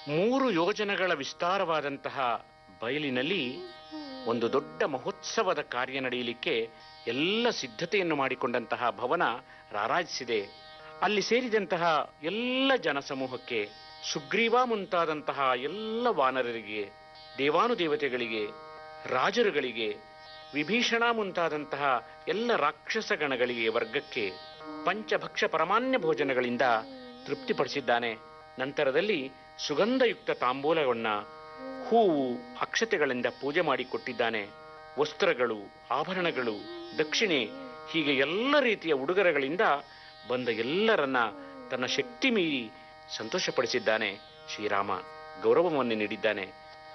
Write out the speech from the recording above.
ಮೂರು ಯೋಜನೆಗಳ ವಿಸ್ತಾರವಾದಂತಹ ಬಯಲಿನಲ್ಲಿ ಒಂದು ದೊಡ್ಡ ಮಹೋತ್ಸವದ ಕಾರ್ಯ ನಡೆಯಲಿಕ್ಕೆ ಎಲ್ಲ ಸಿದ್ಧತೆಯನ್ನು ಮಾಡಿಕೊಂಡಂತಹ ಭವನ ರಾರಾಜಿಸಿದೆ ಅಲ್ಲಿ ಸೇರಿದಂತಹ ಎಲ್ಲ ಜನಸಮೂಹಕ್ಕೆ ಸುಗ್ರೀವ ಮುಂತಾದಂತಹ ಎಲ್ಲ ವಾನರರಿಗೆ ದೇವಾನುದೇವತೆಗಳಿಗೆ ರಾಜರುಗಳಿಗೆ ವಿಭೀಷಣ ಮುಂತಾದಂತಹ ಎಲ್ಲ ರಾಕ್ಷಸ ಗಣಗಳಿಗೆ ವರ್ಗಕ್ಕೆ ಪಂಚಭಕ್ಷ ಪರಮಾನ್ಯ ಭೋಜನಗಳಿಂದ ತೃಪ್ತಿಪಡಿಸಿದ್ದಾನೆ ನಂತರದಲ್ಲಿ ಸುಗಂಧಯುಕ್ತ ತಾಂಬೂಲವನ್ನ ಹೂವು ಅಕ್ಷತೆಗಳಿಂದ ಪೂಜೆ ಮಾಡಿಕೊಟ್ಟಿದ್ದಾನೆ ವಸ್ತ್ರಗಳು ಆಭರಣಗಳು ದಕ್ಷಿಣೆ ಹೀಗೆ ಎಲ್ಲ ರೀತಿಯ ಉಡುಗೊರೆಗಳಿಂದ ಬಂದ ಎಲ್ಲರನ್ನ ತನ್ನ ಶಕ್ತಿ ಮೀರಿ ಸಂತೋಷಪಡಿಸಿದ್ದಾನೆ ಶ್ರೀರಾಮ ಗೌರವವನ್ನು ನೀಡಿದ್ದಾನೆ